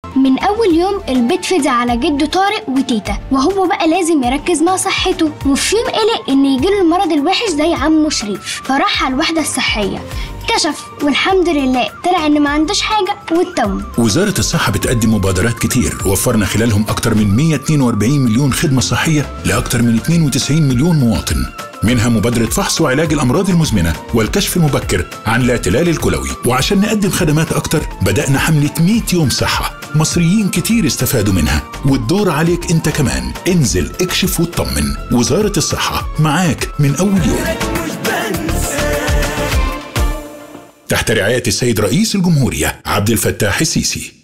من أول يوم البيت فضي على جده طارق وتيتا وهو بقى لازم يركز مع صحته وفي يوم قلق إن يجيله المرض الوحش زي عمه شريف فراح على الوحدة الصحية كشف والحمد لله طلع إن ما عندوش حاجة واطمن وزارة الصحة بتقدم مبادرات كتير وفرنا خلالهم أكتر من 142 مليون خدمة صحية لأكتر من 92 مليون مواطن منها مبادرة فحص وعلاج الأمراض المزمنة والكشف المبكر عن الاعتلال الكلوي وعشان نقدم خدمات أكتر بدأنا حملة 100 يوم صحة مصريين كتير استفادوا منها والدور عليك انت كمان انزل اكشف واطمن وزارة الصحة معاك من أول يوم تحت رعاية السيد رئيس الجمهورية عبد الفتاح السيسي